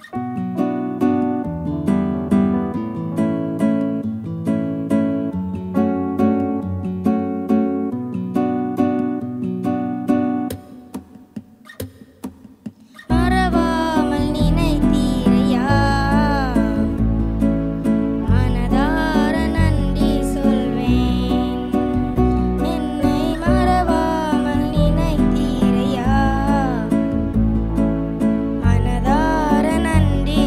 மறவாமல் நினைத்தீரையா மனதார நன்றி சொல்வேன் என்னை மறவாமல் நினைத்தீரையா மனதார நன்றி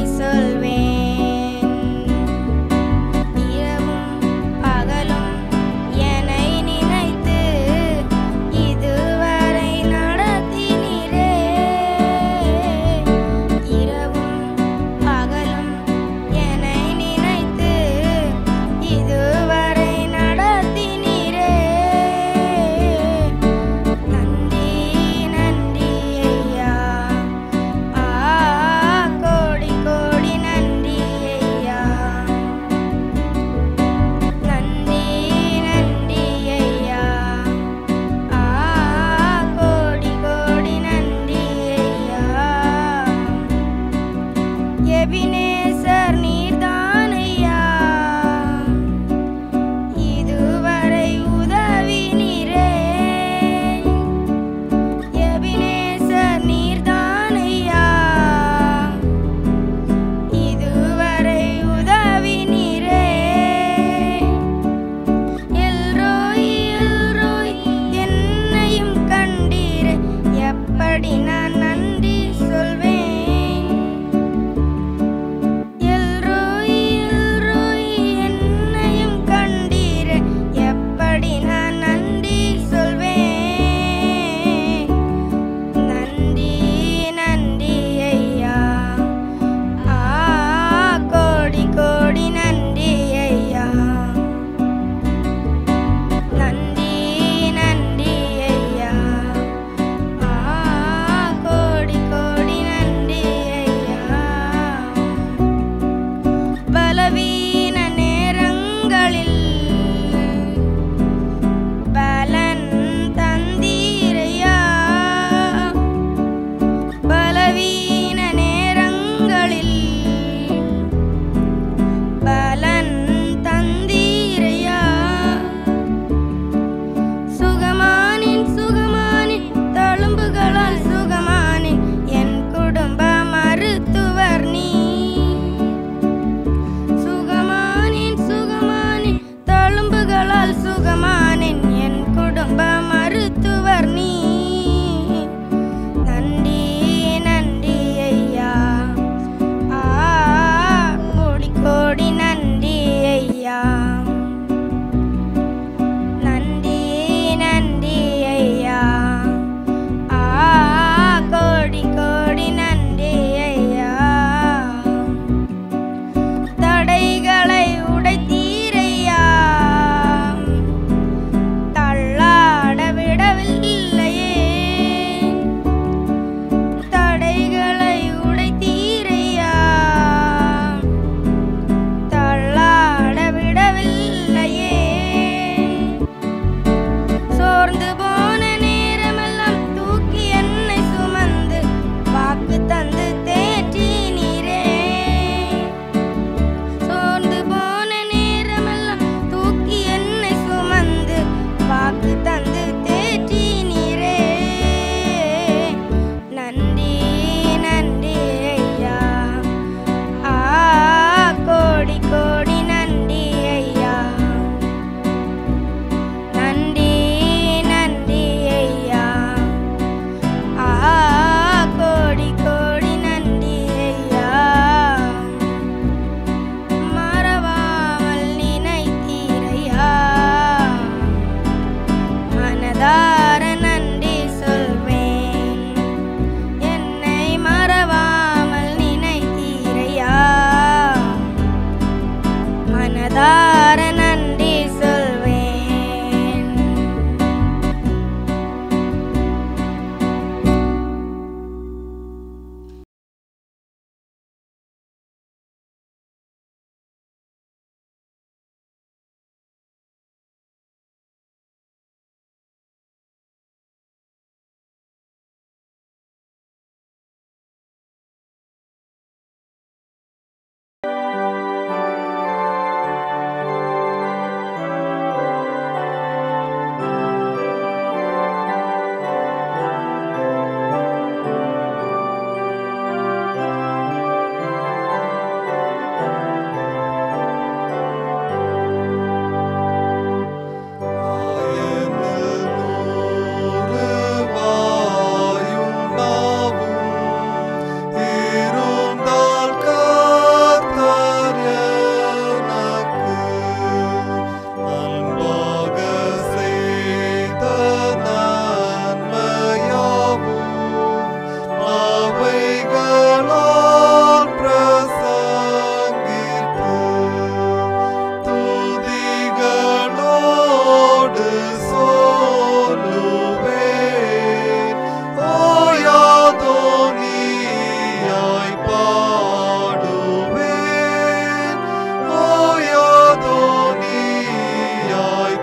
பாடுவேன் ஓயாதோ நீயாய்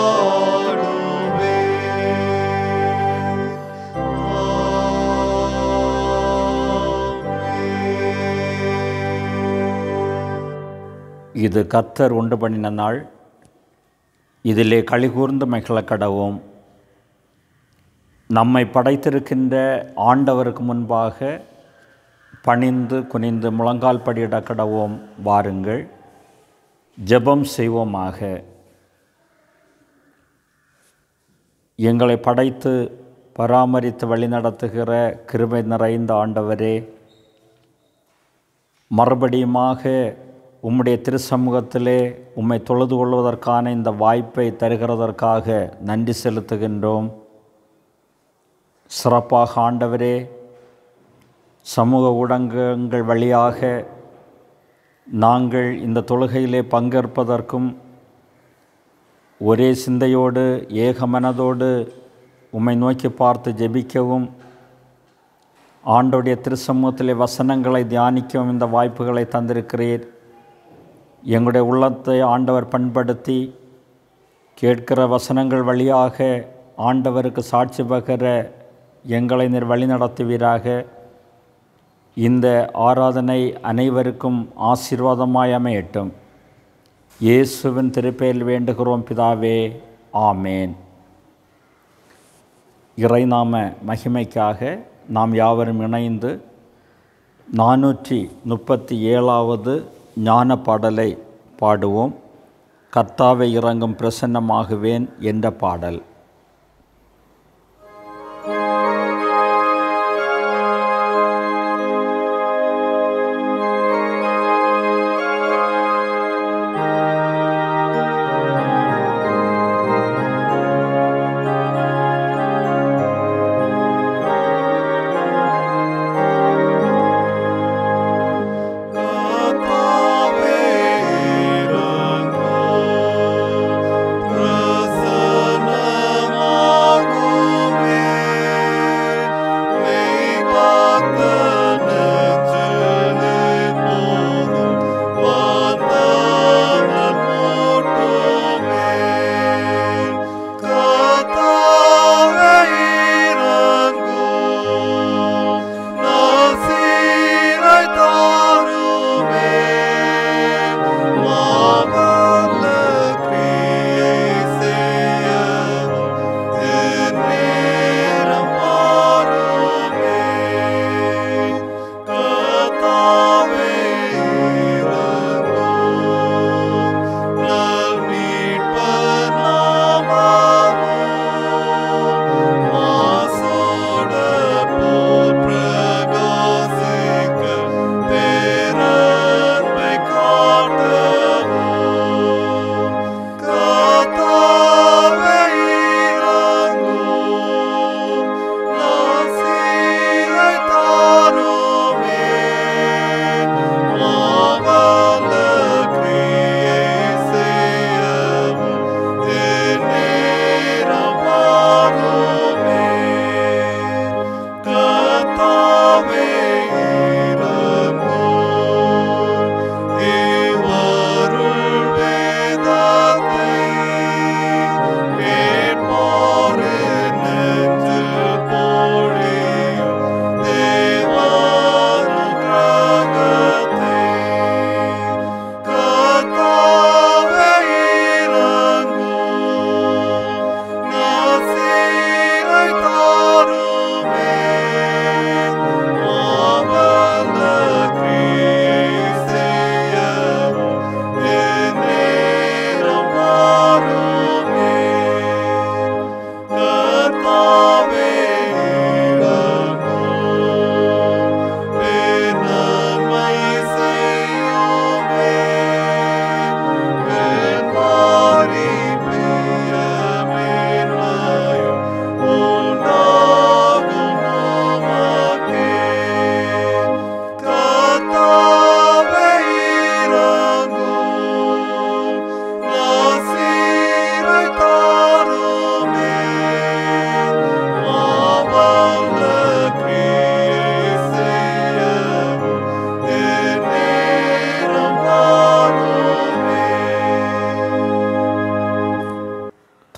பாடுவேன் இது கர்த்தர் உண்டு பண்ணின நாள் இதிலே கழிகூர்ந்து மகிழ கடவோம் நம்மை படைத்திருக்கின்ற ஆண்டவருக்கு முன்பாக பணிந்து குனிந்து முழங்கால் படியிட கடவோம் வாருங்கள் ஜெபம் செய்வோமாக எங்களை படைத்து பராமரித்து வழிநடத்துகிற கிருபை நிறைந்த ஆண்டவரே மறுபடியுமாக உம்முடைய திருச்சமூகத்திலே உம்மை தொழுது கொள்வதற்கான இந்த வாய்ப்பை தருகிறதற்காக நன்றி செலுத்துகின்றோம் சிறப்பாக ஆண்டவரே சமூக ஊடகங்கள் வழியாக நாங்கள் இந்த தொழுகையிலே பங்கேற்பதற்கும் ஒரே சிந்தையோடு ஏக மனதோடு உம்மை நோக்கி பார்த்து ஜெபிக்கவும் ஆண்டோடைய திருச்சமூகத்திலே வசனங்களை தியானிக்கவும் இந்த வாய்ப்புகளை தந்திருக்கிறீர் எங்களுடைய உள்ளத்தை ஆண்டவர் பண்படுத்தி கேட்கிற வசனங்கள் வழியாக ஆண்டவருக்கு சாட்சி பகிர எங்களை நீர் வழிநடத்துவீராக இந்த ஆராதனை அனைவருக்கும் ஆசீர்வாதமாய் அமையட்டும் இயேசுவின் திருப்பெயரில் வேண்டுகிறோம் பிதாவே ஆமேன் இறைநாம மகிமைக்காக நாம் யாவரும் இணைந்து நானூற்றி முப்பத்தி ஏழாவது ஞான பாடலை பாடுவோம் கர்த்தாவை இறங்கும் பிரசன்னமாகுவேன் என்ற பாடல் கர்த்தாவே இறங்கும் பிரசன்னமாகுவேன்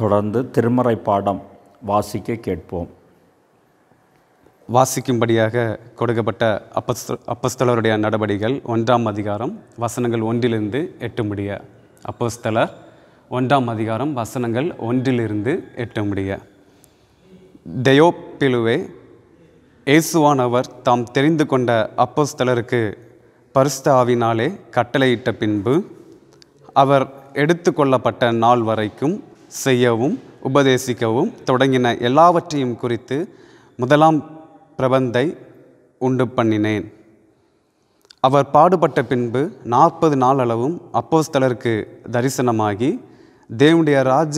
தொடர்ந்து திருமறை பாடம் வாசிக்க கேட்போம் வாசிக்கும்படியாக கொடுக்கப்பட்ட அப்பஸ்த அப்பஸ்தலருடைய நடபடிகள் ஒன்றாம் அதிகாரம் வசனங்கள் ஒன்றிலிருந்து எட்டு முடிய அப்போஸ்தலர் ஒன்றாம் அதிகாரம் வசனங்கள் ஒன்றிலிருந்து எட்டு முடிய தெயோப்பிலுவே இயேசுவானவர் தாம் தெரிந்து கொண்ட அப்போஸ்தலருக்கு பரிசுத்த ஆவினாலே கட்டளையிட்ட பின்பு அவர் எடுத்துக்கொள்ளப்பட்ட நாள் வரைக்கும் செய்யவும் உபதேசிக்கவும் தொடங்கின எல்லாவற்றையும் குறித்து முதலாம் பிரபந்தை உண்டு பண்ணினேன் அவர் பாடுபட்ட பின்பு நாற்பது நாள் அளவும் அப்போஸ்தலருக்கு தரிசனமாகி தேவனுடைய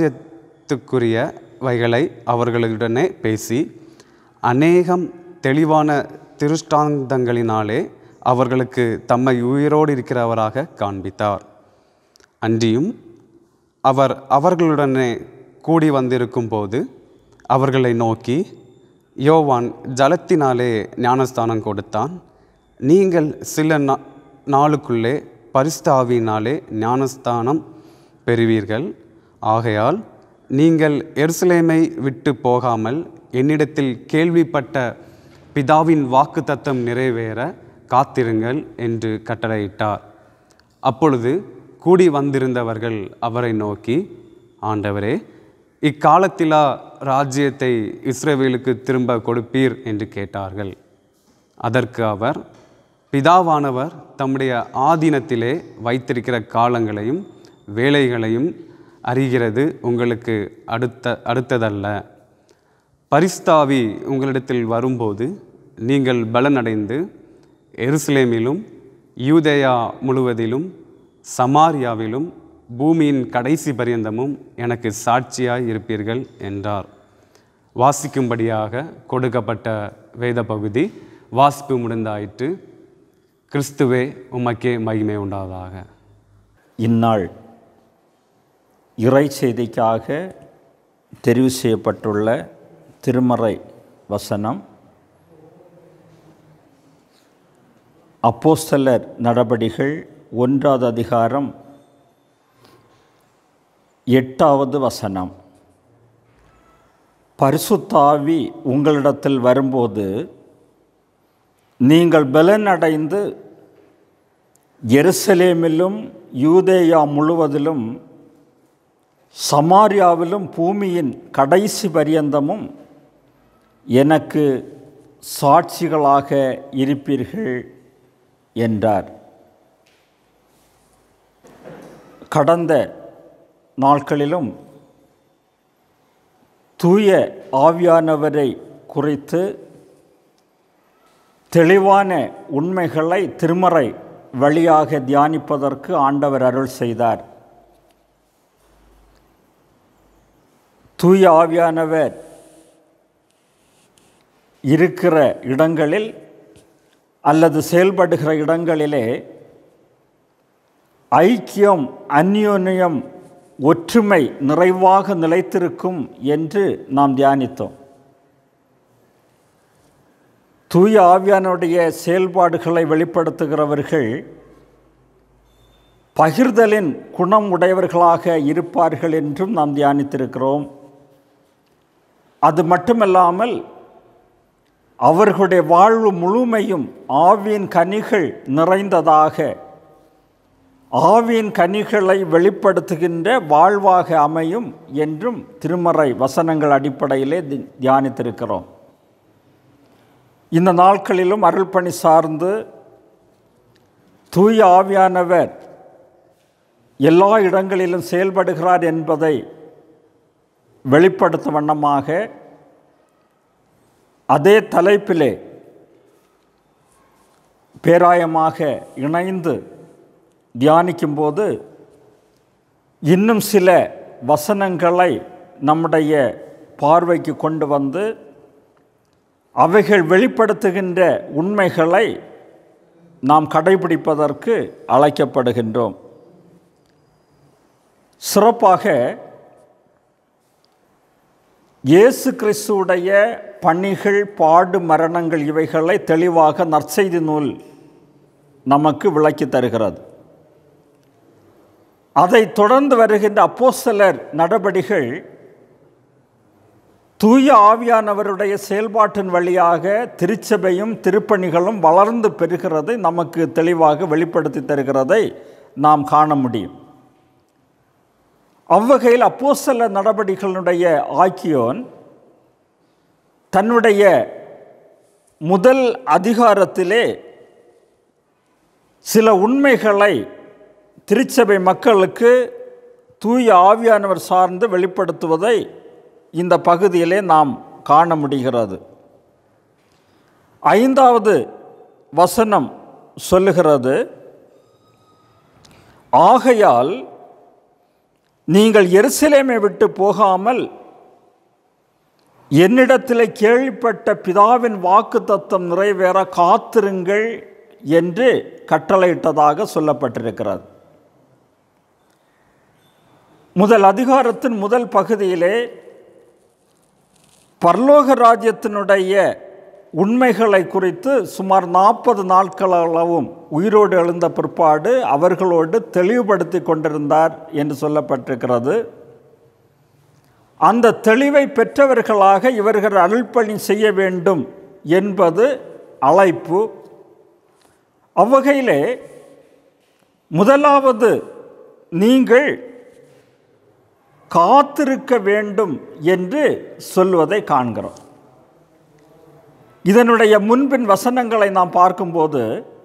ராஜ்யத்துக்குரியவைகளை அவர்களுடனே பேசி அநேகம் தெளிவான திருஷ்டாந்தங்களினாலே அவர்களுக்கு தம்மை உயிரோடு இருக்கிறவராக காண்பித்தார் அன்றியும் அவர் அவர்களுடனே கூடி வந்திருக்கும் போது அவர்களை நோக்கி யோவான் ஜலத்தினாலே ஞானஸ்தானம் கொடுத்தான் நீங்கள் சில நா நாளுக்குள்ளே பரிசுத்த ஆவியினாலே ஞானஸ்தானம் பெறுவீர்கள் ஆகையால் நீங்கள் எருசலேமை விட்டு போகாமல் என்னிடத்தில் கேள்விப்பட்ட பிதாவின் வாக்குத்தத்தம் நிறைவேற காத்திருங்கள் என்று கட்டளையிட்டார் அப்பொழுது கூடி வந்திருந்தவர்கள் அவரை நோக்கி ஆண்டவரே இக்காலத்திலா ராஜ்யத்தை இஸ்ரவேலுக்கு திரும்ப கொடுப்பீர் என்று கேட்டார்கள் அதற்கு அவர் பிதாவானவர் தம்முடைய ஆதீனத்திலே வைத்திருக்கிற காலங்களையும் வேலைகளையும் அறிகிறது உங்களுக்கு அடுத்த அடுத்ததல்ல பரிஸ்தாவி உங்களிடத்தில் வரும்போது நீங்கள் பலனடைந்து எருசலேமிலும் யூதேயா முழுவதிலும் சமாரியாவிலும் பூமியின் கடைசி பரியந்தமும் எனக்கு சாட்சியாய் இருப்பீர்கள் என்றார் வாசிக்கும்படியாக கொடுக்கப்பட்ட வேத பகுதி வாசிப்பு முடிந்தாயிற்று கிறிஸ்துவே உமக்கே மகிமை உண்டாவதாக இந்நாள் இறை செய்திக்காக தெரிவு செய்யப்பட்டுள்ள திருமறை வசனம் அப்போஸ்தலர் நடபடிகள் ஒன்றாவது அதிகாரம் எட்டாவது வசனம் பரிசுத்தாவி உங்களிடத்தில் வரும்போது நீங்கள் பலனடைந்து எருசலேமிலும் யூதேயா முழுவதிலும் சமாரியாவிலும் பூமியின் கடைசி பரியந்தமும் எனக்கு சாட்சிகளாக இருப்பீர்கள் என்றார் கடந்த நாட்களிலும் தூய ஆவியானவரை குறித்து தெளிவான உண்மைகளை திருமறை வழியாக தியானிப்பதற்கு ஆண்டவர் அருள் செய்தார் தூய ஆவியானவர் இருக்கிற இடங்களில் அல்லது செயல்படுகிற இடங்களிலே ஐக்கியம் அந்யோன்யம் ஒற்றுமை நிறைவாக நிலைத்திருக்கும் என்று நாம் தியானித்தோம் தூய ஆவியானுடைய செயல்பாடுகளை வெளிப்படுத்துகிறவர்கள் பகிர்தலின் குணம் உடையவர்களாக இருப்பார்கள் என்றும் நாம் தியானித்திருக்கிறோம் அது மட்டுமல்லாமல் அவர்களுடைய வாழ்வு முழுமையும் ஆவியின் கனிகள் நிறைந்ததாக ஆவியின் கனிகளை வெளிப்படுத்துகின்ற வாழ்வாக அமையும் என்றும் திருமறை வசனங்கள் அடிப்படையிலே தி- தியானித்திருக்கிறோம் இந்த நாட்களிலும் அருள்பணி சார்ந்து தூய ஆவியானவர் எல்லா இடங்களிலும் செயல்படுகிறார் என்பதை வெளிப்படுத்தும் வண்ணமாக அதே தலைப்பிலே பேராயமாக இணைந்து தியானிக்கும்போது இன்னும் சில வசனங்களை நம்முடைய பார்வைக்கு கொண்டு வந்து அவைகள் வெளிப்படுத்துகின்ற உண்மைகளை நாம் கடைபிடிப்பதற்கு அழைக்கப்படுகின்றோம் சிறப்பாக இயேசு கிறிஸ்துவுடைய பணிகள் பாடு மரணங்கள் இவைகளை தெளிவாக நற்செய்தி நூல் நமக்கு விளக்கி தருகிறது அதை தொடர்ந்து வருகின்ற அப்போஸ்தலர் நடபடிகள் தூய ஆவியானவருடைய செயல்பாட்டின் வழியாக திருச்சபையும் திருப்பணிகளும் வளர்ந்து பெறுகிறதை நமக்கு தெளிவாக வெளிப்படுத்தி தருகிறதை நாம் காண முடியும் அவ்வகையில் அப்போஸ்தல நடவடிக்கைகளுடைய ஆக்கியோன் தன்னுடைய முதல் அதிகாரத்திலே சில உண்மைகளை திருச்சபை மக்களுக்கு தூய ஆவியானவர் சார்ந்து வெளிப்படுத்துவதை இந்த பகுதியிலே நாம் காண முடிகிறது ஐந்தாவது வசனம் சொல்லுகிறது ஆகையால் நீங்கள் எருசலேமை விட்டு போகாமல் என்னிடத்தில் கேள்விப்பட்ட பிதாவின் வாக்கு தத்தம் நிறைவேற காத்திருங்கள் என்று கட்டளையிட்டதாக சொல்லப்பட்டிருக்கிறது முதல் அதிகாரத்தின் முதல் பகுதியிலே பரலோக ராஜ்யத்தினுடைய உண்மைகளை குறித்து சுமார் நாற்பது நாட்களளவும் உயிரோடு எழுந்த பிற்பாடு அவர்களோடு தெளிவுபடுத்தி கொண்டிருந்தார் என்று சொல்லப்பட்டிருக்கிறது அந்த தெளிவை பெற்றவர்களாக இவர்கள் அருள்பணி செய்ய வேண்டும் என்பது அழைப்பு அவ்வகையிலே முதலாவது நீங்கள் காத்திருக்க வேண்டும் என்று சொல்வதை காண்கிறோம் இதனுடைய முன்பின் வசனங்களை நாம் பார்க்கும்போது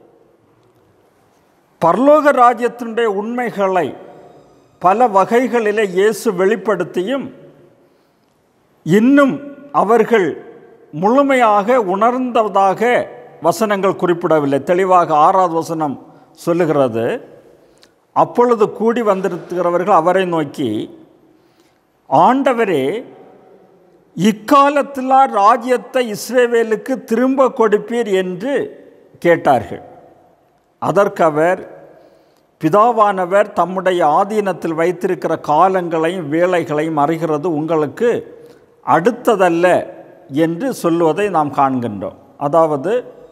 பரலோக ராஜ்யத்தினுடைய உண்மைகளை பல வகைகளிலே இயேசு வெளிப்படுத்தியும் இன்னும் அவர்கள் முழுமையாக உணர்ந்ததாக வசனங்கள் குறிப்பிடவில்லை தெளிவாக ஆறாவது வசனம் சொல்லுகிறது அப்பொழுது கூடி வந்திருக்கிறவர்கள் அவரை நோக்கி ஆண்டவரே இக்காலத்திலா ராஜ்யத்தை இஸ்ரேவேலுக்கு திரும்ப கொடுப்பீர் என்று கேட்டார்கள் அதற்கு அவர் பிதாவானவர் தம்முடைய ஆதீனத்தில் வைத்திருக்கிற காலங்களையும் வேலைகளையும் அறிகிறது உங்களுக்கு அடுத்ததல்ல என்று சொல்லுவதை நாம் காண்கின்றோம் அதாவது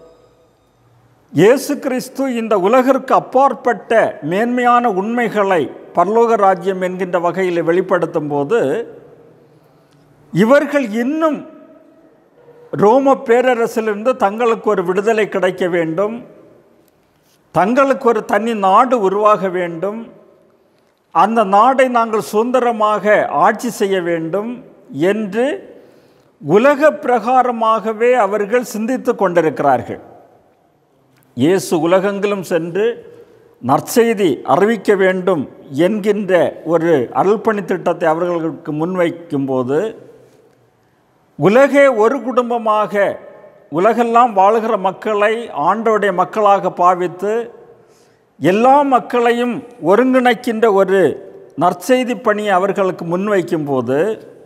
இயேசு கிறிஸ்து இந்த உலகிற்கு அப்பாற்பட்ட மேன்மையான உண்மைகளை பரலோக ராஜ்யம் என்கின்ற வகையில் வெளிப்படுத்தும் போது இவர்கள் இன்னும் ரோம பேரரசிலிருந்து தங்களுக்கு ஒரு விடுதலை கிடைக்க வேண்டும் தங்களுக்கு ஒரு தனி நாடு உருவாக வேண்டும் அந்த நாடை நாங்கள் சுதந்திரமாக ஆட்சி செய்ய வேண்டும் என்று உலக பிரகாரமாகவே அவர்கள் சிந்தித்து கொண்டிருக்கிறார்கள் இயேசு உலகெங்கிலும் சென்று நற்செய்தி அறிவிக்க வேண்டும் என்கின்ற ஒரு அருள்பணி திட்டத்தை அவர்களுக்கு முன்வைக்கும்போது உலகே ஒரு குடும்பமாக உலகெல்லாம் வாழுகிற மக்களை ஆண்டோடைய மக்களாக பாவித்து எல்லா மக்களையும் ஒருங்கிணைக்கின்ற ஒரு நற்செய்தி பணியை அவர்களுக்கு முன்வைக்கும்போது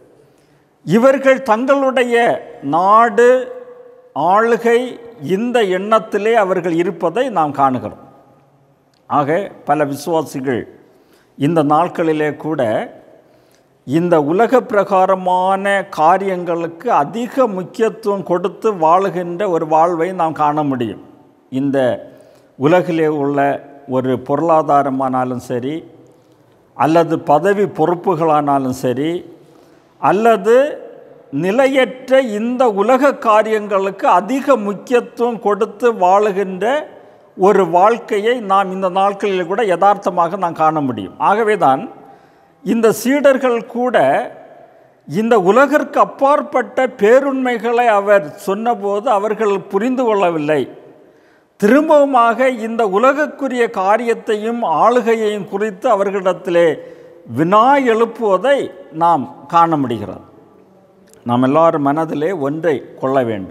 இவர்கள் தங்களுடைய நாடு ஆளுகை இந்த எண்ணத்திலே அவர்கள் இருப்பதை நாம் காணுகிறோம் ஆக பல விசுவாசிகள் இந்த நாட்களிலே கூட இந்த உலக பிரகாரமான காரியங்களுக்கு அதிக முக்கியத்துவம் கொடுத்து வாழுகின்ற ஒரு வாழ்வை நாம் காண முடியும் இந்த உலகிலே உள்ள ஒரு பொருளாதாரமானாலும் சரி அல்லது பதவி பொறுப்புகளானாலும் சரி அல்லது நிலையற்ற இந்த உலக காரியங்களுக்கு அதிக முக்கியத்துவம் கொடுத்து வாழுகின்ற ஒரு வாழ்க்கையை நாம் இந்த நாட்களில் கூட யதார்த்தமாக நாம் காண முடியும் ஆகவே தான் இந்த சீடர்கள் கூட இந்த உலகிற்கு அப்பாற்பட்ட பேருண்மைகளை அவர் சொன்னபோது அவர்கள் புரிந்து கொள்ளவில்லை திரும்பவுமாக இந்த உலகக்குரிய காரியத்தையும் ஆளுகையையும் குறித்து அவர்களிடத்திலே வினா எழுப்புவதை நாம் காண முடிகிறது நாம் எல்லாரும் மனதிலே ஒன்றை கொள்ள வேண்டும்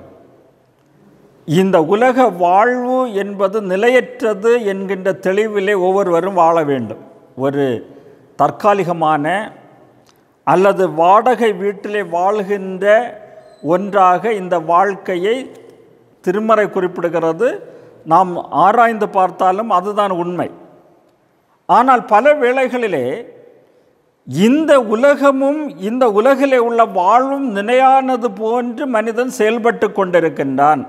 இந்த உலக வாழ்வு என்பது நிலையற்றது என்கின்ற தெளிவிலே ஒவ்வொருவரும் வாழ வேண்டும் ஒரு தற்காலிகமான அல்லது வாடகை வீட்டிலே வாழ்கின்ற ஒன்றாக இந்த வாழ்க்கையை திருமறை குறிப்பிடுகிறது நாம் ஆராய்ந்து பார்த்தாலும் அதுதான் உண்மை ஆனால் பல வேளைகளிலே இந்த உலகமும் இந்த உலகிலே உள்ள வாழ்வும் நிலையானது போன்று மனிதன் செயல்பட்டு கொண்டிருக்கின்றான்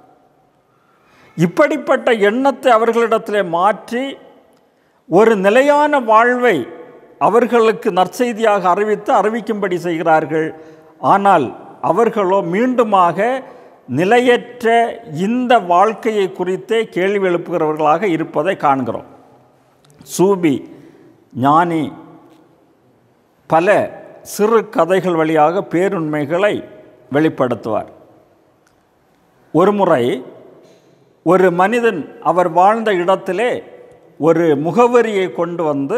இப்படிப்பட்ட எண்ணத்தை அவர்களிடத்திலே மாற்றி ஒரு நிலையான வாழ்வை அவர்களுக்கு நற்செய்தியாக அறிவித்து அறிவிக்கும்படி செய்கிறார்கள் ஆனால் அவர்களோ மீண்டுமாக நிலையற்ற இந்த வாழ்க்கையை குறித்தே கேள்வி எழுப்புகிறவர்களாக இருப்பதை காண்கிறோம் சூபி ஞானி பல சிறு கதைகள் வழியாக பேருண்மைகளை வெளிப்படுத்துவார் ஒருமுறை ஒரு மனிதன் அவர் வாழ்ந்த இடத்திலே ஒரு முகவரியை கொண்டு வந்து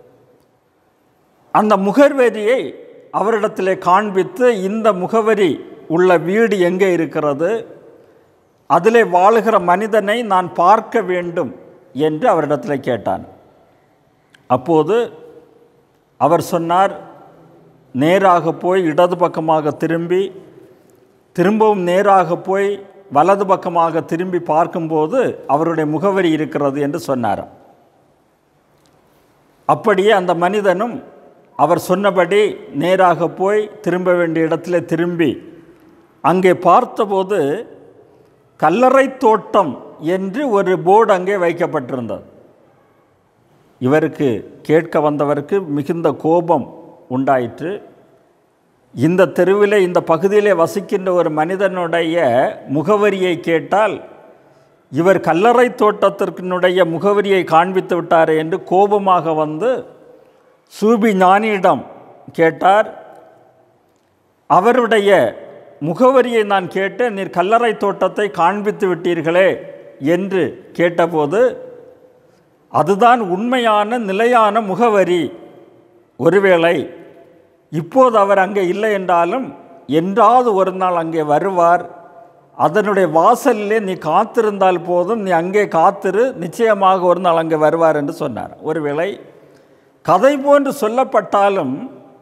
அந்த முகவரியை அவரிடத்திலே காண்பித்து இந்த முகவரி உள்ள வீடு எங்கே இருக்கிறது அதிலே வாழுகிற மனிதனை நான் பார்க்க வேண்டும் என்று அவரிடத்தில் கேட்டான் அப்போது அவர் சொன்னார் நேராக போய் இடது பக்கமாக திரும்பி திரும்பவும் நேராக போய் வலது பக்கமாக திரும்பி பார்க்கும்போது அவருடைய முகவரி இருக்கிறது என்று சொன்னார் அப்படியே அந்த மனிதனும் அவர் சொன்னபடி நேராக போய் திரும்ப வேண்டிய இடத்துல திரும்பி அங்கே பார்த்தபோது கல்லறை தோட்டம் என்று ஒரு போர்டு அங்கே வைக்கப்பட்டிருந்தது இவருக்கு கேட்க வந்தவருக்கு மிகுந்த கோபம் உண்டாயிற்று இந்த தெருவிலே இந்த பகுதியிலே வசிக்கின்ற ஒரு மனிதனுடைய முகவரியை கேட்டால் இவர் கல்லறை தோட்டத்திற்கினுடைய முகவரியை காண்பித்து விட்டாரே என்று கோபமாக வந்து சூபி ஞானியிடம் கேட்டார் அவருடைய முகவரியை நான் கேட்டு நீர் கல்லறை தோட்டத்தை காண்பித்து விட்டீர்களே என்று கேட்டபோது அதுதான் உண்மையான நிலையான முகவரி ஒருவேளை இப்போது அவர் அங்கே இல்லை என்றாலும் என்றாவது ஒரு நாள் அங்கே வருவார் அதனுடைய வாசலிலே நீ காத்திருந்தால் போதும் நீ அங்கே காத்திரு நிச்சயமாக ஒரு நாள் அங்கே வருவார் என்று சொன்னார் ஒருவேளை கதை போன்று சொல்லப்பட்டாலும்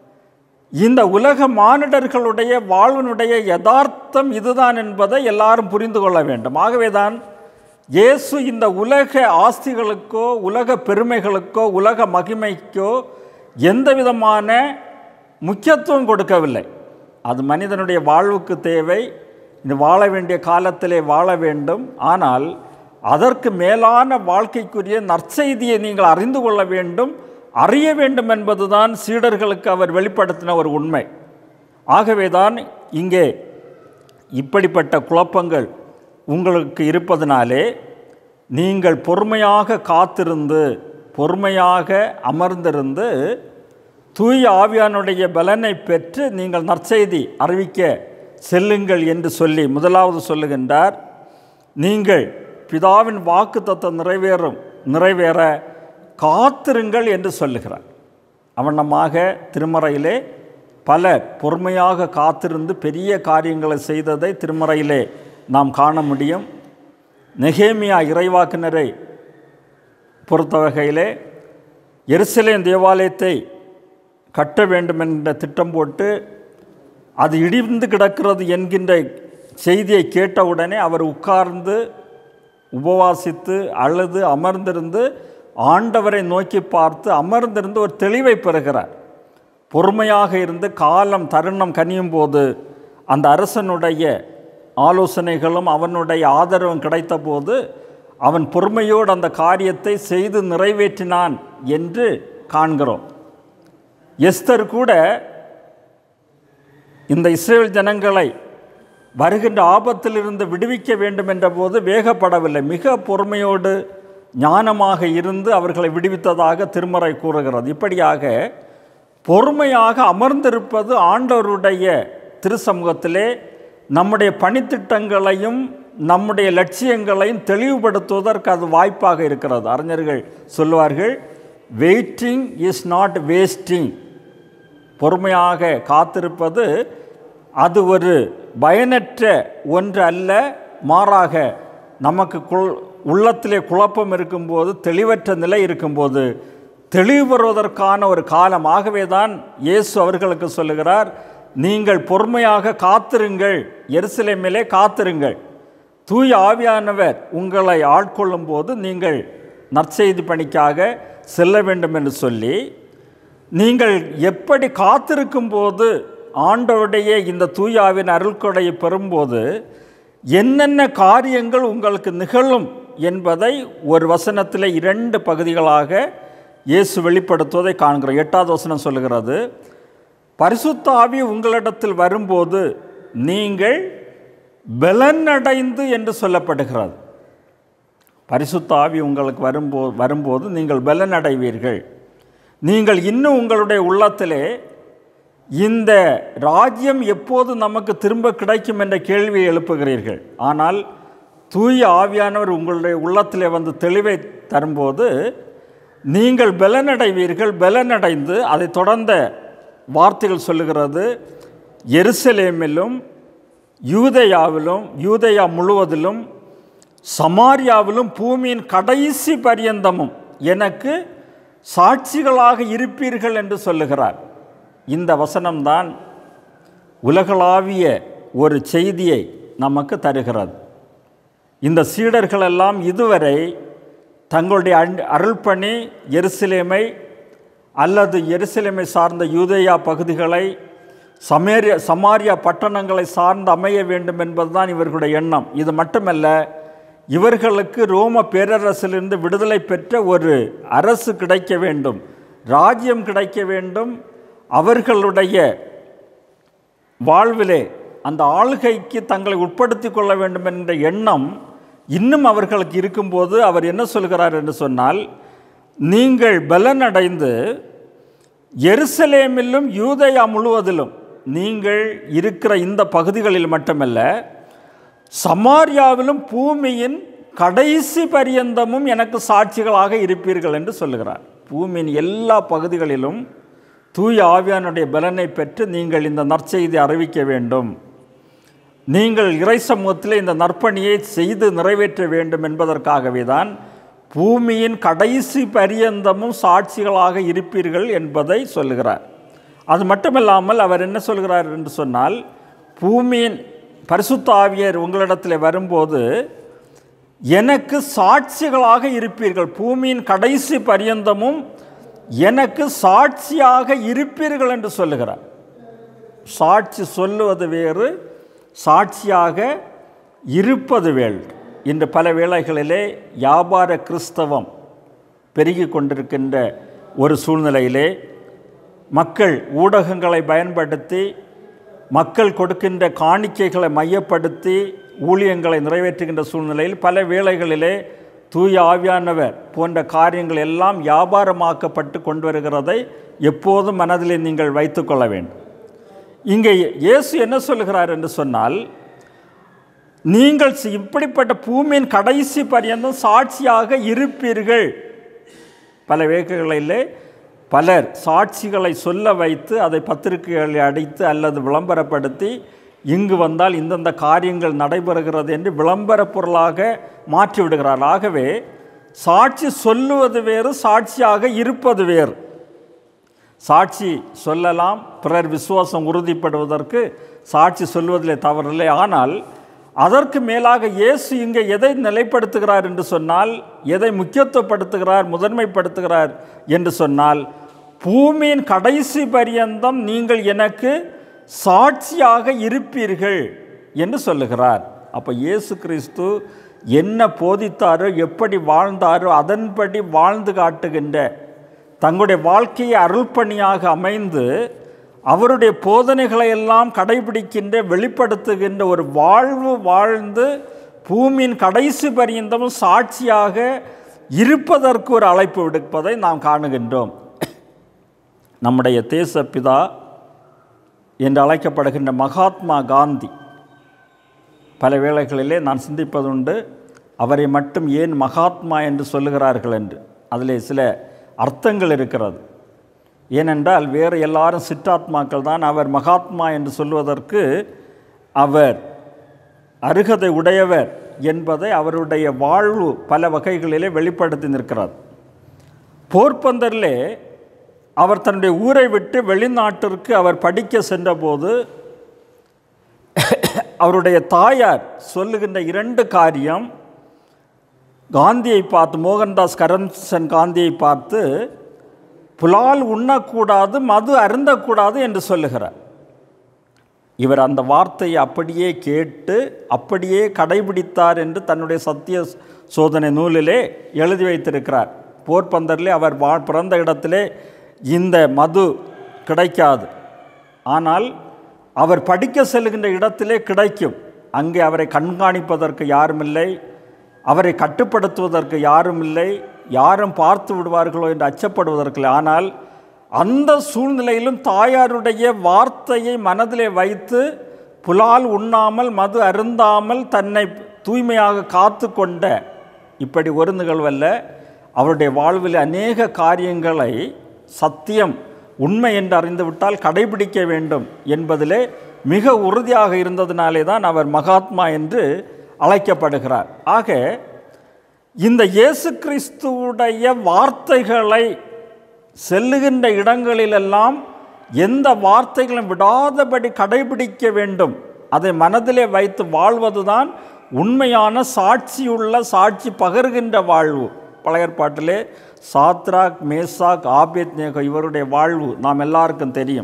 இந்த உலக மானிடர்களுடைய வாழ்வினுடைய யதார்த்தம் இதுதான் என்பதை எல்லாரும் புரிந்து கொள்ள வேண்டும் ஆகவேதான் இயேசு இந்த உலக ஆஸ்திகளுக்கோ உலக பெருமைகளுக்கோ உலக மகிமைக்கோ எந்த விதமான முக்கியத்துவம் கொடுக்கவில்லை அது மனிதனுடைய வாழ்வுக்கு தேவை இது வாழ வேண்டிய காலத்திலே வாழ வேண்டும் ஆனால் அதற்கு மேலான வாழ்க்கைக்குரிய நற்செய்தியை நீங்கள் அறிந்து கொள்ள வேண்டும் அறிய வேண்டும் என்பதுதான் சீடர்களுக்கு அவர் வெளிப்படுத்தின ஒரு உண்மை ஆகவேதான் இங்கே இப்படிப்பட்ட குழப்பங்கள் உங்களுக்கு இருப்பதனாலே நீங்கள் பொறுமையாக காத்திருந்து பொறுமையாக அமர்ந்திருந்து தூய ஆவியானுடைய பலனை பெற்று நீங்கள் நற்செய்தி அறிவிக்க செல்லுங்கள் என்று சொல்லி முதலாவது சொல்லுகின்றார் நீங்கள் பிதாவின் வாக்கு தத்துவம் நிறைவேறும் நிறைவேற காத்திருங்கள் என்று சொல்லுகிறார் அவனமாக திருமறையிலே பல பொறுமையாக காத்திருந்து பெரிய காரியங்களை செய்ததை திருமறையிலே நாம் காண முடியும் நெகேமியா இறைவாக்கினரை பொறுத்த வகையிலே எருசலேம் தேவாலயத்தை கட்ட வேண்டும் என்ற திட்டம் போட்டு அது இடிந்து கிடக்கிறது என்கின்ற செய்தியை கேட்டவுடனே அவர் உட்கார்ந்து உபவாசித்து அழுது அமர்ந்திருந்து ஆண்டவரை நோக்கி பார்த்து அமர்ந்திருந்து ஒரு தெளிவை பெறுகிறார் பொறுமையாக இருந்து காலம் தருணம் கனியும் போது அந்த அரசனுடைய ஆலோசனைகளும் அவனுடைய ஆதரவும் கிடைத்தபோது அவன் பொறுமையோடு அந்த காரியத்தை செய்து நிறைவேற்றினான் என்று காண்கிறோம் எஸ்தர் கூட இந்த இஸ்ரேல் ஜனங்களை வருகின்ற ஆபத்திலிருந்து விடுவிக்க வேண்டும் என்ற போது வேகப்படவில்லை மிக பொறுமையோடு ஞானமாக இருந்து அவர்களை விடுவித்ததாக திருமறை கூறுகிறது இப்படியாக பொறுமையாக அமர்ந்திருப்பது ஆண்டவருடைய திருசமூகத்திலே நம்முடைய பணித்திட்டங்களையும் நம்முடைய லட்சியங்களையும் தெளிவுபடுத்துவதற்கு அது வாய்ப்பாக இருக்கிறது அறிஞர்கள் சொல்வார்கள் வெயிட்டிங் இஸ் நாட் வேஸ்டிங் பொறுமையாக காத்திருப்பது அது ஒரு பயனற்ற ஒன்று அல்ல மாறாக நமக்கு குள் உள்ளத்திலே குழப்பம் இருக்கும்போது தெளிவற்ற நிலை இருக்கும்போது தெளிவு பெறுவதற்கான ஒரு காலம் ஆகவே தான் இயேசு அவர்களுக்கு சொல்லுகிறார் நீங்கள் பொறுமையாக காத்திருங்கள் எருசலேமிலே காத்திருங்கள் தூய ஆவியானவர் உங்களை ஆட்கொள்ளும் போது நீங்கள் நற்செய்தி பணிக்காக செல்ல வேண்டும் என்று சொல்லி நீங்கள் எப்படி காத்திருக்கும் போது ஆண்டவருடைய இந்த தூயாவின் அருள்கொடையை பெறும்போது என்னென்ன காரியங்கள் உங்களுக்கு நிகழும் என்பதை ஒரு வசனத்தில் இரண்டு பகுதிகளாக இயேசு வெளிப்படுத்துவதை காண்கிறோம் எட்டாவது வசனம் சொல்லுகிறது பரிசுத்த ஆவி உங்களிடத்தில் வரும்போது நீங்கள் பலனடைந்து என்று சொல்லப்படுகிறது பரிசுத்த ஆவி உங்களுக்கு வரும்போ வரும்போது நீங்கள் பலனடைவீர்கள் நீங்கள் இன்னும் உங்களுடைய உள்ளத்திலே இந்த ராஜ்யம் எப்போது நமக்கு திரும்ப கிடைக்கும் என்ற கேள்வியை எழுப்புகிறீர்கள் ஆனால் தூய ஆவியானவர் உங்களுடைய உள்ளத்திலே வந்து தெளிவை தரும்போது நீங்கள் பலனடைவீர்கள் பலனடைந்து அதை தொடர்ந்த வார்த்தைகள் சொல்லுகிறது எருசலேமிலும் யூதேயாவிலும் யூதேயா முழுவதிலும் சமாரியாவிலும் பூமியின் கடைசி பரியந்தமும் எனக்கு சாட்சிகளாக இருப்பீர்கள் என்று சொல்லுகிறார் இந்த வசனம்தான் உலகளாவிய ஒரு செய்தியை நமக்கு தருகிறது இந்த சீடர்களெல்லாம் இதுவரை தங்களுடைய அன்- அருள்பணி எருசலேமை அல்லது எருசலேமை சார்ந்த யூதேயா பகுதிகளை சமேரிய சமாரியா பட்டணங்களை சார்ந்து அமைய வேண்டும் என்பதுதான் இவர்களுடைய எண்ணம் இது மட்டுமல்ல இவர்களுக்கு ரோம பேரரசிலிருந்து விடுதலை பெற்ற ஒரு அரசு கிடைக்க வேண்டும் ராஜ்யம் கிடைக்க வேண்டும் அவர்களுடைய வாழ்விலே அந்த ஆளுகைக்கு தங்களை உட்படுத்தி கொள்ள வேண்டும் என்ற எண்ணம் இன்னும் அவர்களுக்கு இருக்கும்போது அவர் என்ன சொல்கிறார் என்று சொன்னால் நீங்கள் பலனடைந்து எருசலேமிலும் யூதேயா முழுவதிலும் நீங்கள் இருக்கிற இந்த பகுதிகளில் மட்டுமல்ல சமாரியாவிலும் பூமியின் கடைசி பரியந்தமும் எனக்கு சாட்சிகளாக இருப்பீர்கள் என்று சொல்லுகிறார் பூமியின் எல்லா பகுதிகளிலும் தூய ஆவியானுடைய பலனை பெற்று நீங்கள் இந்த நற்செய்தி அறிவிக்க வேண்டும் நீங்கள் இறை சமூகத்தில் இந்த நற்பணியை செய்து நிறைவேற்ற வேண்டும் என்பதற்காகவே தான் பூமியின் கடைசி பரியந்தமும் சாட்சிகளாக இருப்பீர்கள் என்பதை சொல்லுகிறார் அது மட்டுமில்லாமல் அவர் என்ன சொல்கிறார் என்று சொன்னால் பூமியின் பரிசுத்த ஆவியர் உங்களிடத்தில் வரும்போது எனக்கு சாட்சிகளாக இருப்பீர்கள் பூமியின் கடைசி பரியந்தமும் எனக்கு சாட்சியாக இருப்பீர்கள் என்று சொல்லுகிறார் சாட்சி சொல்லுவது வேறு சாட்சியாக இருப்பது வேறு இன்று பல வேளைகளிலே வியாபார கிறிஸ்தவம் பெருகி கொண்டிருக்கின்ற ஒரு சூழ்நிலையிலே மக்கள் ஊடகங்களை பயன்படுத்தி மக்கள் கொடுக்கின்ற காணிக்கைகளை மையப்படுத்தி ஊழியங்களை நிறைவேற்றுகின்ற சூழ்நிலையில் பல வேளைகளிலே தூய ஆவியானவர் போன்ற காரியங்கள் எல்லாம் வியாபாரமாக்கப்பட்டு கொண்டு வருகிறதை எப்போதும் மனதிலே நீங்கள் வைத்துக்கொள்ள வேண்டும் இங்கே இயேசு என்ன சொல்கிறார் என்று சொன்னால் நீங்கள் சி- இப்படிப்பட்ட பூமியின் கடைசி பரியந்தம் சாட்சியாக இருப்பீர்கள் பல வேலைகளிலே பலர் சாட்சிகளை சொல்ல வைத்து அதை பத்திரிகைகளில் அடித்து அல்லது விளம்பரப்படுத்தி இங்கு வந்தால் இந்தந்த காரியங்கள் நடைபெறுகிறது என்று விளம்பர பொருளாக மாற்றி விடுகிறார் ஆகவே சாட்சி சொல்லுவது வேறு சாட்சியாக இருப்பது வேறு சாட்சி சொல்லலாம் பிறர் விசுவாசம் உறுதிப்படுவதற்கு சாட்சி சொல்வதிலே தவறில்லை ஆனால் அதற்கு மேலாக இயேசு இங்கே எதை நிலைப்படுத்துகிறார் என்று சொன்னால் எதை முக்கியத்துவப்படுத்துகிறார் முதன்மைப்படுத்துகிறார் என்று சொன்னால் பூமியின் கடைசி பரியந்தம் நீங்கள் எனக்கு சாட்சியாக இருப்பீர்கள் என்று சொல்லுகிறார் அப்போ இயேசு கிறிஸ்து என்ன போதித்தாரோ எப்படி வாழ்ந்தாரோ அதன்படி வாழ்ந்து காட்டுகின்ற தங்களுடைய வாழ்க்கையை அருள்பணியாக அமைந்து அவருடைய போதனைகளை எல்லாம் கடைபிடிக்கின்ற வெளிப்படுத்துகின்ற ஒரு வாழ்வு வாழ்ந்து பூமியின் கடைசி பரியந்தமும் சாட்சியாக இருப்பதற்கு ஒரு அழைப்பு விடுப்பதை நாம் காணுகின்றோம் நம்முடைய தேசப்பிதா என்று அழைக்கப்படுகின்ற மகாத்மா காந்தி பல வேளைகளிலே நான் சிந்திப்பதுண்டு அவரை மட்டும் ஏன் மகாத்மா என்று சொல்லுகிறார்கள் என்று அதிலே சில அர்த்தங்கள் இருக்கிறது ஏனென்றால் வேறு எல்லாரும் சிற்றாத்மாக்கள் தான் அவர் மகாத்மா என்று சொல்வதற்கு அவர் அருகதை உடையவர் என்பதை அவருடைய வாழ்வு பல வகைகளிலே வெளிப்படுத்தி நிற்கிறார் போர்ப்பந்தரிலே அவர் தன்னுடைய ஊரை விட்டு வெளிநாட்டிற்கு அவர் படிக்க சென்றபோது அவருடைய தாயார் சொல்லுகின்ற இரண்டு காரியம் காந்தியை பார்த்து மோகன்தாஸ் கரம்சந்த் காந்தியை பார்த்து புலால் உண்ணக்கூடாது மது அருந்தக்கூடாது என்று சொல்லுகிறார் இவர் அந்த வார்த்தையை அப்படியே கேட்டு அப்படியே கடைபிடித்தார் என்று தன்னுடைய சத்திய சோதனை நூலிலே எழுதி வைத்திருக்கிறார் போர்பந்தரிலே அவர் வா பிறந்த இடத்திலே இந்த மது கிடைக்காது ஆனால் அவர் படிக்க செல்கின்ற இடத்திலே கிடைக்கும் அங்கே அவரை கண்காணிப்பதற்கு யாரும் இல்லை அவரை கட்டுப்படுத்துவதற்கு யாரும் இல்லை யாரும் பார்த்து விடுவார்களோ என்று அச்சப்படுவதற்கு இல்லை. ஆனால் அந்த சூழ்நிலையிலும் தாயாருடைய வார்த்தையை மனதிலே வைத்து புலால் உண்ணாமல் மது அருந்தாமல் தன்னை தூய்மையாக காத்து கொண்ட இப்படி ஒரு நிகழ்வல்ல அவருடைய வாழ்வில் அநேக காரியங்களை சத்தியம் உண்மை என்று அறிந்துவிட்டால் கடைபிடிக்க வேண்டும் என்பதிலே மிக உறுதியாக இருந்ததினாலே தான் அவர் மகாத்மா என்று அழைக்கப்படுகிறார் ஆக இந்த இயேசு கிறிஸ்துவுடைய வார்த்தைகளை செல்லுகின்ற இடங்களிலெல்லாம் எந்த வார்த்தைகளும் விடாதபடி கடைபிடிக்க வேண்டும் அதை மனதிலே வைத்து வாழ்வதுதான் உண்மையான சாட்சியுள்ள சாட்சி பகர்கின்ற வாழ்வு பழைய ஏற்பாட்டிலே சாத்ராக் மேசாக் ஆபேத்நேகோ இவருடைய வாழ்வு நாம் எல்லாருக்கும் தெரியும்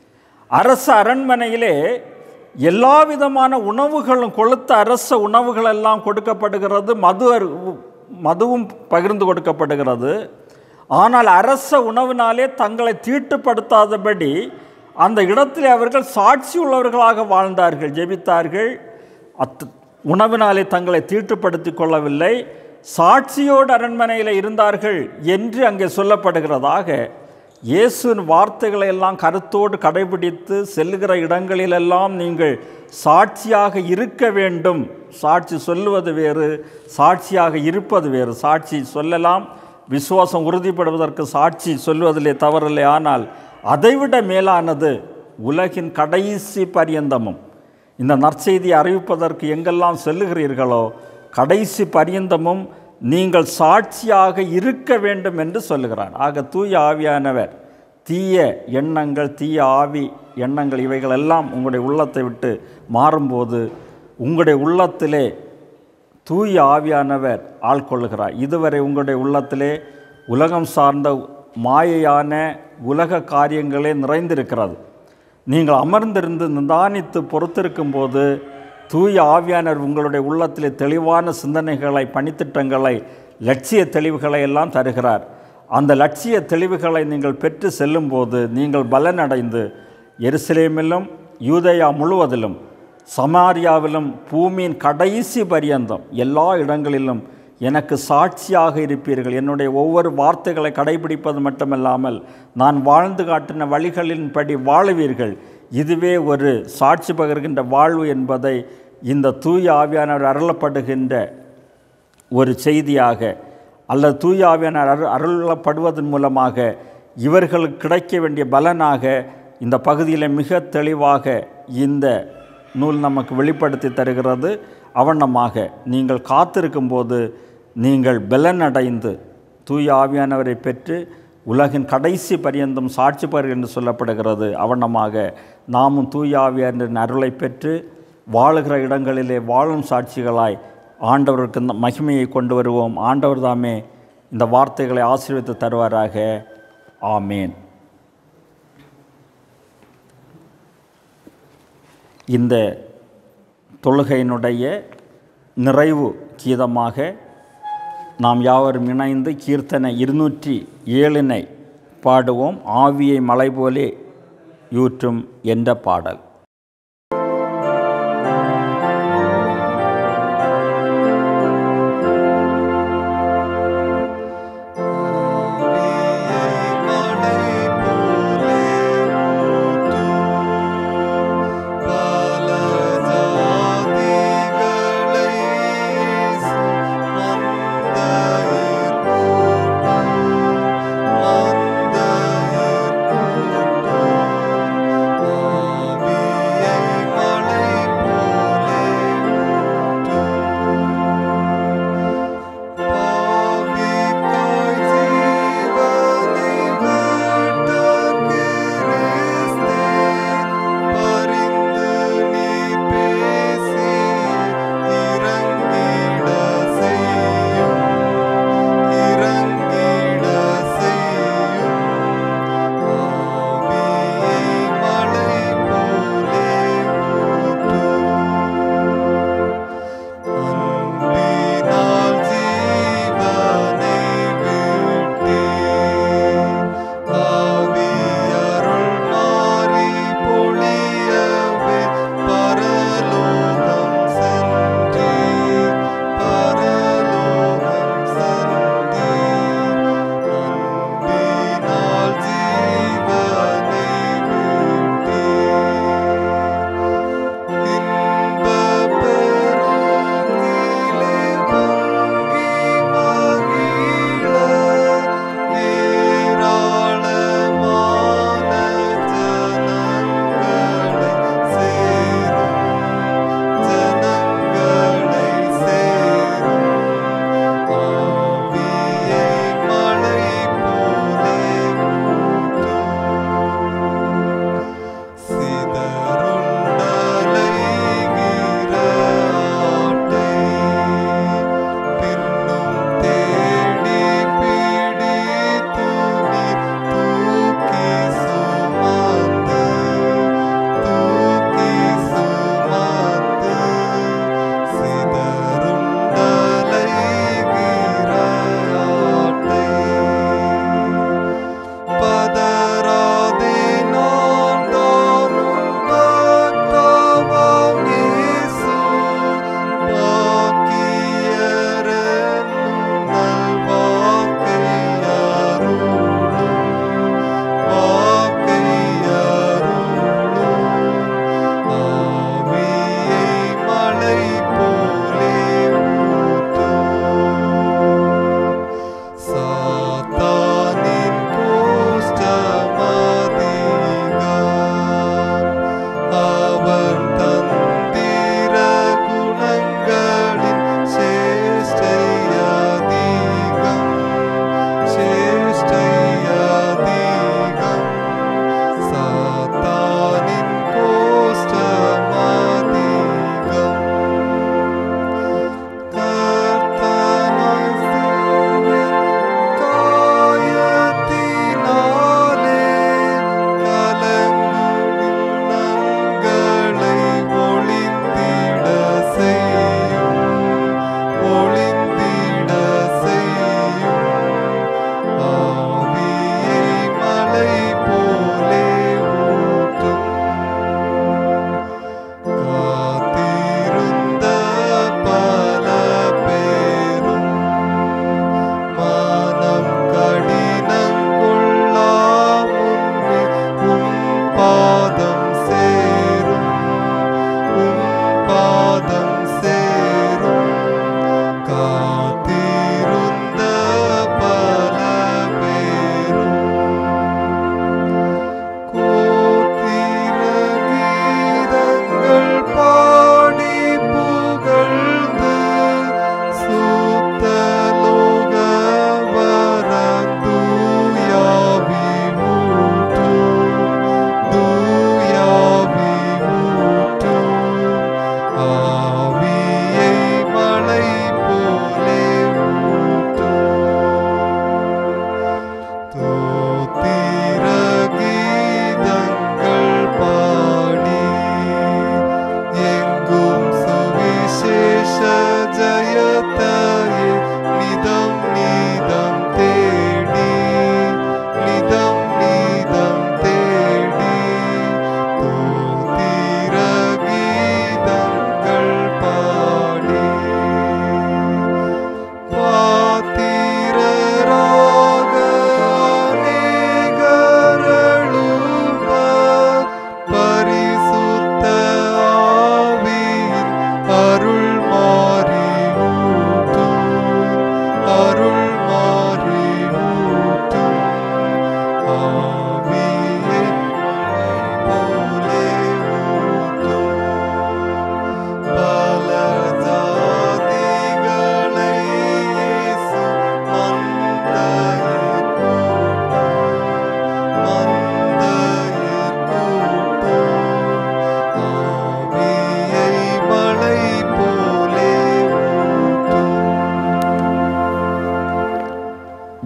அரச அரண்மனையிலே எல்லா விதமான உணவுகளும் கொளுத்த அரச உணவுகள் எல்லாம் கொடுக்கப்படுகிறது மது அரு- மதுவும் பகிர்ந்து கொடுக்கப்படுகிறது ஆனால் அரச உணவினாலே தங்களை தீட்டுப்படுத்தாதபடி அந்த இடத்திலே அவர்கள் சாட்சி உள்ளவர்களாக வாழ்ந்தார்கள் ஜெபித்தார்கள் அத் உணவினாலே தங்களை தீட்டுப்படுத்திக் கொள்ளவில்லை சாட்சியோடு அரண்மனையில் இருந்தார்கள் என்று அங்கே சொல்லப்படுகிறதாக இயேசுவின் வார்த்தைகளை எல்லாம் கருத்தோடு கடைபிடித்து செல்லுகிற இடங்களிலெல்லாம் நீங்கள் சாட்சியாக இருக்க வேண்டும் சாட்சி சொல்லுவது வேறு சாட்சியாக இருப்பது வேறு சாட்சி சொல்லலாம் விசுவாசம் உறுதிப்படுவதற்கு சாட்சி சொல்வதிலே தவறில்லை ஆனால் அதைவிட மேலானது உலகின் கடைசி பரியந்தமும் இந்த நற்செய்தியை அறிவிப்பதற்கு எங்கெல்லாம் செல்லுகிறீர்களோ கடைசி பரியந்தமும் நீங்கள் சாட்சியாக இருக்க வேண்டும் என்று சொல்லுகிறார் ஆக தூய ஆவியானவர் தீய எண்ணங்கள் தீய ஆவி எண்ணங்கள் இவைகள் எல்லாம் உங்களுடைய உள்ளத்தை விட்டு மாறும்போது உங்களுடைய உள்ளத்திலே தூய ஆவியானவர் ஆள்கொள்ளுகிறார் இதுவரை உங்களுடைய உள்ளத்திலே உலகம் சார்ந்த மாயையான உலக காரியங்களே நிறைந்திருக்கிறது நீங்கள் அமர்ந்திருந்து நிதானித்து பொறுத்திருக்கும் போது தூய ஆவியானவர் உங்களுடைய உள்ளத்திலே தெளிவான சிந்தனைகளை பணித்திட்டங்களை லட்சிய தெளிவுகளை எல்லாம் தருகிறார் அந்த லட்சிய தெளிவுகளை நீங்கள் பெற்று செல்லும்போது நீங்கள் பலனடைந்து எருசலேமிலும் யூதேயா முழுவதிலும் சமாரியாவிலும் பூமியின் கடைசி பரியந்தம் எல்லா இடங்களிலும் எனக்கு சாட்சியாக இருப்பீர்கள் என்னுடைய ஒவ்வொரு வார்த்தைகளை கடைபிடிப்பது மட்டுமல்லாமல் நான் வாழ்ந்து காட்டின வழிகளின்படி வாழுவீர்கள் இதுவே ஒரு சாட்சி பகர்கின்ற வாழ்வு என்பதை இந்த தூய ஆவியானவர் அருளப்படுகின்ற ஒரு செய்தியாக அல்லது தூய ஆவியானவர் அரு அருளப்படுவதன் மூலமாக இவர்களுக்கு கிடைக்க வேண்டிய பலனாக இந்த பகுதியில் மிக தெளிவாக இந்த நூல் நமக்கு வெளிப்படுத்தி தருகிறது அவண்ணமாக நீங்கள் காத்திருக்கும்போது நீங்கள் பலனடைந்து தூய ஆவியானவரை பெற்று உலகின் கடைசி பரியந்தம் சாட்சி பெறு என்று சொல்லப்படுகிறது அவண்ணமாக நாமும் தூய ஆவியாரின் அருளை பெற்று வாழுகிற இடங்களிலே வாழும் சாட்சிகளாய் ஆண்டவருக்கு இந்த மகிமையை கொண்டு வருவோம் ஆண்டவர் தாமே இந்த வார்த்தைகளை ஆசீர்வித்து தருவாராக ஆமேன் இந்த தொழுகையினுடைய நிறைவு கீதமாக நாம் யாவரும் இணைந்து கீர்த்தனை இருநூற்றி ஏழினை பாடுவோம் ஆவியை மலை போலே யூற்றும் என்ற பாடல் மழை போலே ஊற்றும் பல ஜாதிகளை மந்தையர் கூட்டும் மந்தையர் கூட்டும் ஆவியை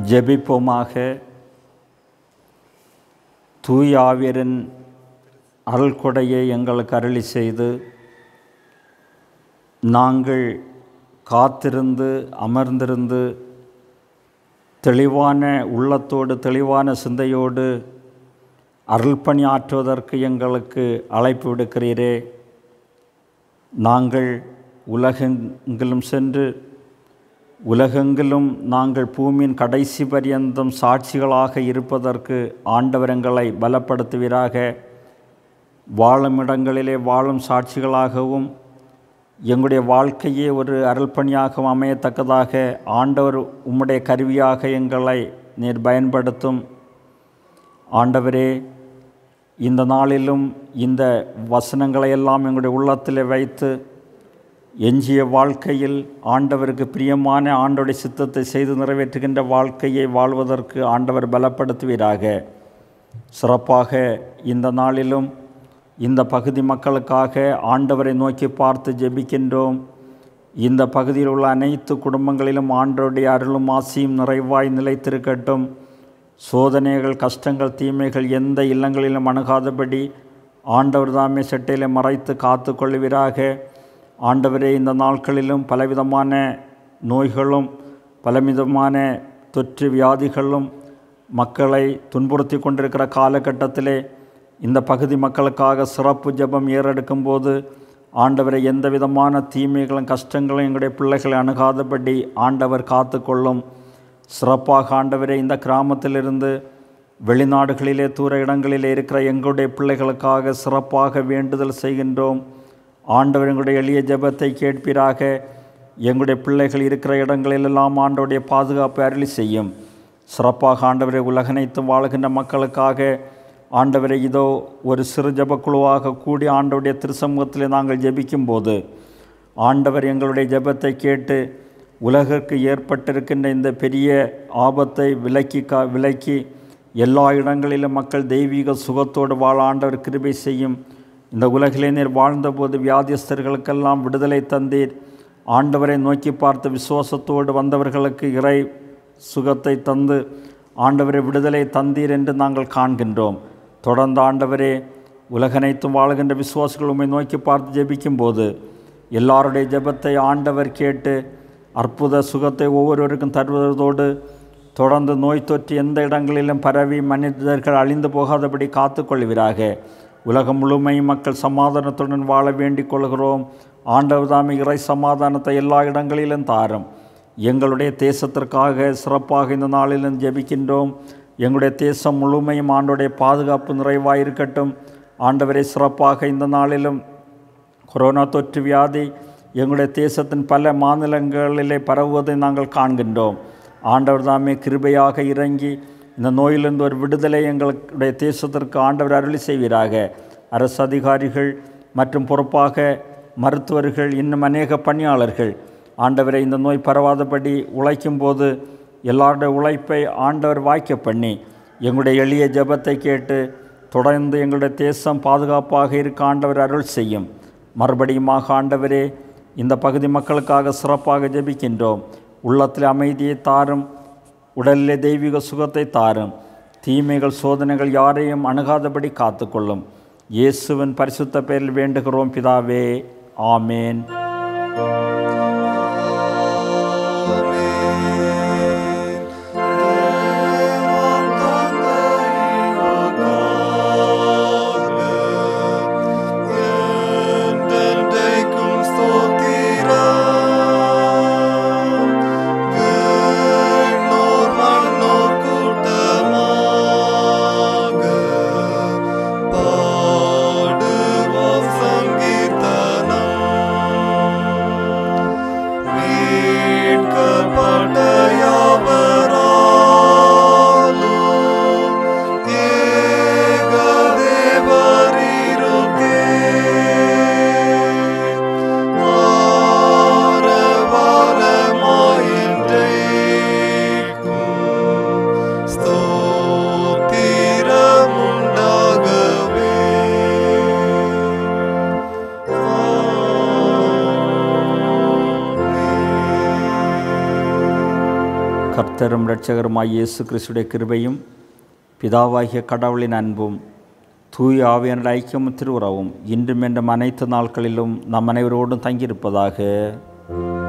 ஜெபிப்போமாக தூய ஆவியரின் அருள்கொடையை எங்களுக்கு அருளி செய்து நாங்கள் காத்திருந்து அமர்ந்திருந்து தெளிவான உள்ளத்தோடு தெளிவான சிந்தையோடு அருள்பணி ஆற்றுவதற்கு எங்களுக்கு அழைப்பு விடுக்கிறீரே நாங்கள் உலகெங்கிலும் சென்று உலகெங்கிலும் நாங்கள் பூமியின் கடைசி பரியந்தம் சாட்சிகளாக இருப்பதற்கு ஆண்டவர் எங்களை பலப்படுத்துவீராக வாழும் இடங்களிலே வாழும் சாட்சிகளாகவும் எங்களுடைய வாழ்க்கையே ஒரு அருள்பணியாகவும் அமையத்தக்கதாக ஆண்டவர் உம்முடைய கருவியாக எங்களை நீர் பயன்படுத்தும் ஆண்டவரே இந்த நாளிலும் இந்த வசனங்களை எல்லாம் எங்களுடைய உள்ளத்தில் வைத்து எஞ்சிய வாழ்க்கையில் ஆண்டவருக்கு பிரியமான ஆண்டோடைய சித்தத்தை செய்து நிறைவேற்றுகின்ற வாழ்க்கையை வாழ்வதற்கு ஆண்டவர் பலப்படுத்துவீராக சிறப்பாக இந்த நாளிலும் இந்த பகுதி மக்களுக்காக ஆண்டவரை நோக்கி பார்த்து ஜெபிக்கின்றோம் இந்த பகுதியில் உள்ள அனைத்து குடும்பங்களிலும் ஆண்டவருடைய அருளும் ஆசியும் நிறைவாய் நிலைத்திருக்கட்டும் சோதனைகள் கஷ்டங்கள் தீமைகள் எந்த இல்லங்களிலும் அணுகாதபடி ஆண்டவர் தாமே செட்டையில மறைத்து காத்து கொள்வீராக ஆண்டவரே இந்த நாட்களிலும் பலவிதமான நோய்களும் பலவிதமான தொற்று வியாதிகளும் மக்களை துன்புறுத்தி கொண்டிருக்கிற காலகட்டத்திலே இந்த பகுதி மக்களுக்காக சிறப்பு ஜெபம் ஏறெடுக்கும் போது ஆண்டவரை எந்த விதமான தீமைகளும் கஷ்டங்களும் எங்களுடைய பிள்ளைகளை அணுகாதபடி ஆண்டவர் காத்துக்கொள்ளும் சிறப்பாக ஆண்டவரே இந்த கிராமத்திலிருந்து வெளிநாடுகளிலே தூர இடங்களிலே இருக்கிற எங்களுடைய பிள்ளைகளுக்காக சிறப்பாக வேண்டுதல் செய்கின்றோம் ஆண்டவர் எங்களுடைய எளிய ஜெபத்தை கேட்பீராக எங்களுடைய பிள்ளைகள் இருக்கிற இடங்களிலெல்லாம் ஆண்டவருடைய பாதுகாப்பை அருளி செய்யும் சிறப்பாக ஆண்டவரை உலகனைத்து வாழ்கின்ற மக்களுக்காக ஆண்டவரை இதோ ஒரு சிறு ஜெபக்குழுவாக கூடி ஆண்டவருடைய திருசமூகத்திலே நாங்கள் ஜெபிக்கும்போது ஆண்டவர் எங்களுடைய ஜெபத்தை கேட்டு உலகிற்கு ஏற்பட்டிருக்கின்ற இந்த பெரிய ஆபத்தை விலக்கி கா விலக்கி எல்லா இடங்களிலும் மக்கள் தெய்வீக சுகத்தோடு வாழ ஆண்டவர் கிருபை செய்யும் இந்த உலகிலே நீர் வாழ்ந்தபோது வியாதிஸ்தர்களுக்கெல்லாம் விடுதலை தந்தீர் ஆண்டவரை நோக்கி பார்த்து விசுவாசத்தோடு வந்தவர்களுக்கு இறை சுகத்தை தந்து ஆண்டவரை விடுதலை தந்தீர் என்று நாங்கள் காண்கின்றோம் தொடர்ந்து ஆண்டவரே உலகனைத்தும் வாழ்கின்ற விசுவாசிகள் உம்மை நோக்கி பார்த்து ஜெபிக்கும்போது எல்லாருடைய ஜெபத்தை ஆண்டவர் கேட்டு அற்புத சுகத்தை ஒவ்வொருவருக்கும் தருவதோடு தொடர்ந்து நோய் தொற்று எந்த இடங்களிலும் பரவி மனிதர்கள் அழிந்து போகாதபடி காத்துக்கொள்வீராக உலகம் முழுமையும் மக்கள் சமாதானத்துடன் வாழ வேண்டிக் கொள்கிறோம் ஆண்டவர் தாமே இறை சமாதானத்தை எல்லா இடங்களிலும் தாரும் எங்களுடைய தேசத்திற்காக சிறப்பாக இந்த நாளிலும் ஜெபிக்கின்றோம் எங்களுடைய தேசம் முழுமையும் ஆண்டோடைய பாதுகாப்பு நிறைவாக இருக்கட்டும் ஆண்டவரை சிறப்பாக இந்த நாளிலும் கொரோனா தொற்று வியாதி எங்களுடைய தேசத்தின் பல மாநிலங்களிலே பரவுவதை நாங்கள் காண்கின்றோம் ஆண்டவர் தாமே கிருபையாக இறங்கி இந்த நோயிலிருந்து ஒரு விடுதலை எங்களுடைய தேசத்திற்கு ஆண்டவர் அருளி செய்வீராக அரசு அதிகாரிகள் மற்றும் பொறுப்பாக மருத்துவர்கள் இன்னும் அநேக பணியாளர்கள் ஆண்டவரை இந்த நோய் பரவாதபடி உழைக்கும் போது எல்லாருடைய உழைப்பை ஆண்டவர் வாய்க்க பண்ணி எங்களுடைய எளிய ஜெபத்தை கேட்டு தொடர்ந்து எங்களுடைய தேசம் பாதுகாப்பாக இருக்க ஆண்டவர் அருள் செய்யும் மறுபடியுமாக ஆண்டவரே இந்த பகுதி மக்களுக்காக சிறப்பாக ஜெபிக்கின்றோம் உள்ளத்தில் அமைதியை தாரும் உடலிலே தெய்வீக சுகத்தை தாரும் தீமைகள் சோதனைகள் யாரையும் அணுகாதபடி காத்துக்கொள்ளும் இயேசுவின் பரிசுத்த பெயரில் வேண்டுகிறோம் பிதாவே ஆமேன் பாடுவோம் சங்கீர்த்தனம் கர்த்தரும் இரட்சகருமாய் இயேசு கிறிஸ்துடைய கிருபையும் பிதாவாகிய கடவுளின் அன்பும் தூய ஆவியனோட ஐக்கியமும் திருவுறவும் இன்றும் என்றும் அனைத்து நாட்களிலும் நம் அனைவரோடும் தங்கியிருப்பதாக